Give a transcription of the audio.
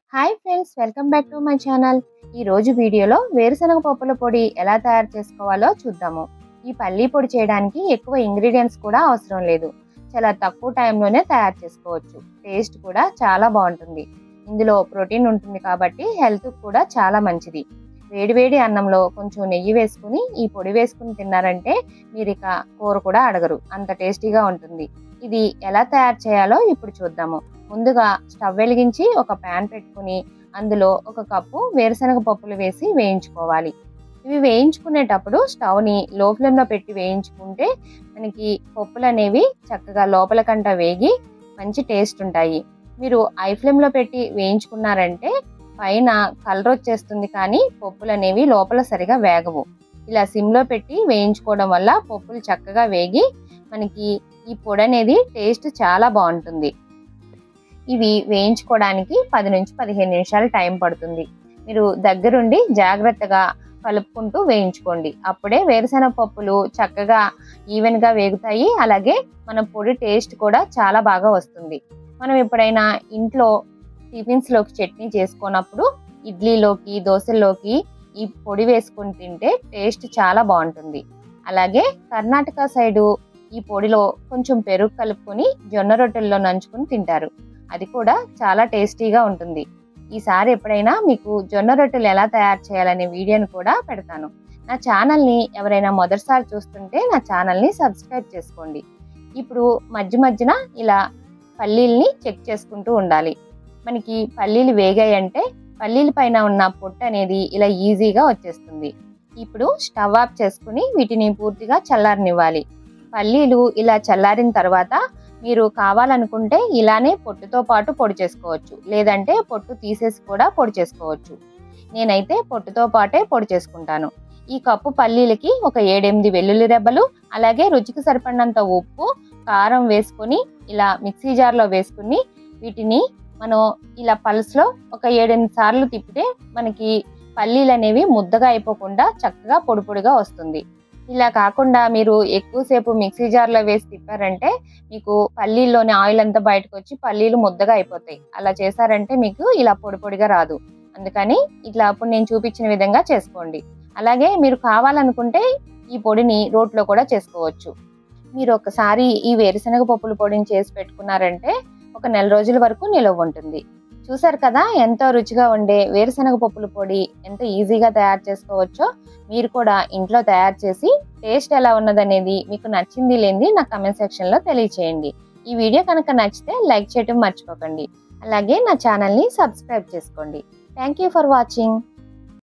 hi friends welcome back to my channel ఈ రోజు వీడియోలో వేరుశనగ పప్పుల పొడి ఎలా తయారు చేసుకోవాలో చూద్దాము ఈ పల్లీ పొడి చేయడానికి ఎక్కువ ఇంగ్రీడియంట్స్ కూడా అవసరం లేదు చాలా తక్కువ టైంలోనే తయారు చేసుకోవచ్చు టేస్ట్ కూడా చాలా బాగుంటుంది ఇందులో ప్రోటీన్ ఉంటుంది కాబట్టి హెల్త్ కూడా చాలా మంచిది వేడివేడి అన్నంలో కొంచెం నెయ్యి వేసుకుని ఈ పొడి వేసుకుని తిన్నారంటే మీరు ఇక కూర కూడా అడగరు అంత టేస్టీగా ఉంటుంది ఇది ఎలా తయారు చేయాలో ఇప్పుడు చూద్దాము ముందుగా స్టవ్ వెలిగించి ఒక ప్యాన్ పెట్టుకుని అందులో ఒక కప్పు వేరుశనగ పప్పులు వేసి వేయించుకోవాలి ఇవి వేయించుకునేటప్పుడు స్టవ్ని లో ఫ్లేమ్లో పెట్టి వేయించుకుంటే మనకి పప్పులు అనేవి చక్కగా లోపల కంట వేగి మంచి టేస్ట్ ఉంటాయి మీరు ఐ ఫ్లేమ్లో పెట్టి వేయించుకున్నారంటే పైన కలర్ వచ్చేస్తుంది కానీ పప్పులు అనేవి లోపల సరిగా వేగవు ఇలా సిమ్లో పెట్టి వేయించుకోవడం వల్ల పప్పులు చక్కగా వేగి మనకి ఈ పొడి అనేది టేస్ట్ చాలా బాగుంటుంది ఇవి వేయించుకోవడానికి పది నుంచి పదిహేను నిమిషాలు టైం పడుతుంది మీరు దగ్గరుండి జాగ్రత్తగా కలుపుకుంటూ వేయించుకోండి అప్పుడే వేరుశనగ పప్పులు చక్కగా ఈవెన్గా వేగుతాయి అలాగే మన పొడి టేస్ట్ కూడా చాలా బాగా వస్తుంది మనం ఎప్పుడైనా ఇంట్లో టిఫిన్స్లోకి చట్నీ చేసుకున్నప్పుడు ఇడ్లీలోకి దోశల్లోకి ఈ పొడి వేసుకుని తింటే టేస్ట్ చాలా బాగుంటుంది అలాగే కర్ణాటక సైడు ఈ పొడిలో కొంచెం పెరుగు కలుపుకొని జొన్న రొట్టెల్లో నంచుకుని తింటారు అది కూడా చాలా టేస్టీగా ఉంటుంది ఈసారి ఎప్పుడైనా మీకు జొన్న రొట్టెలు ఎలా తయారు చేయాలనే వీడియోని కూడా పెడతాను నా ఛానల్ని ఎవరైనా మొదటిసారి చూస్తుంటే నా ఛానల్ని సబ్స్క్రైబ్ చేసుకోండి ఇప్పుడు మధ్య మధ్యన ఇలా పల్లీల్ని చెక్ చేసుకుంటూ ఉండాలి మనకి పల్లీలు వేగాయంటే పల్లీల పైన ఉన్న పొట్టు అనేది ఇలా ఈజీగా వచ్చేస్తుంది ఇప్పుడు స్టవ్ ఆఫ్ చేసుకుని వీటిని పూర్తిగా చల్లారనివ్వాలి పల్లీలు ఇలా చల్లారిన తర్వాత మీరు కావాలనుకుంటే ఇలానే పొట్టుతో పాటు పొడి చేసుకోవచ్చు లేదంటే పొట్టు తీసేసి కూడా పొడి చేసుకోవచ్చు నేనైతే పొట్టుతో పాటే పొడి చేసుకుంటాను ఈ కప్పు పల్లీలకి ఒక ఏడెనిమిది వెల్లుల్లి రెబ్బలు అలాగే రుచికి సరిపడినంత ఉప్పు కారం వేసుకొని ఇలా మిక్సీ జార్లో వేసుకుని వీటిని మనం ఇలా పల్స్లో ఒక ఏడెనిమిది సార్లు తిప్పితే మనకి పల్లీలు అనేవి ముద్దగా అయిపోకుండా చక్కగా పొడి పొడిగా వస్తుంది ఇలా కాకుండా మీరు ఎక్కువసేపు మిక్సీ జార్లో వేసి తిప్పారంటే మీకు పల్లీల్లోని ఆయిల్ అంతా బయటకు వచ్చి పల్లీలు ముద్దగా అయిపోతాయి అలా చేశారంటే మీకు ఇలా పొడి పొడిగా రాదు అందుకని ఇట్లా అప్పుడు నేను చూపించిన విధంగా చేసుకోండి అలాగే మీరు కావాలనుకుంటే ఈ పొడిని రోట్లో కూడా చేసుకోవచ్చు మీరు ఒకసారి ఈ వేరుశనగ పప్పుల పొడిని చేసి పెట్టుకున్నారంటే ఒక నెల రోజుల వరకు నిలవ ఉంటుంది చూసారు కదా ఎంతో రుచిగా ఉండే వేరుశనగ పప్పుల పొడి ఎంత ఈజీగా తయారు చేసుకోవచ్చో మీరు కూడా ఇంట్లో తయారు చేసి టేస్ట్ ఎలా ఉన్నదనేది మీకు నచ్చింది లేనిది నా కమెంట్ సెక్షన్లో తెలియచేయండి ఈ వీడియో కనుక నచ్చితే లైక్ చేయడం మర్చిపోకండి అలాగే నా ఛానల్ని సబ్స్క్రైబ్ చేసుకోండి థ్యాంక్ యూ ఫర్ వాచింగ్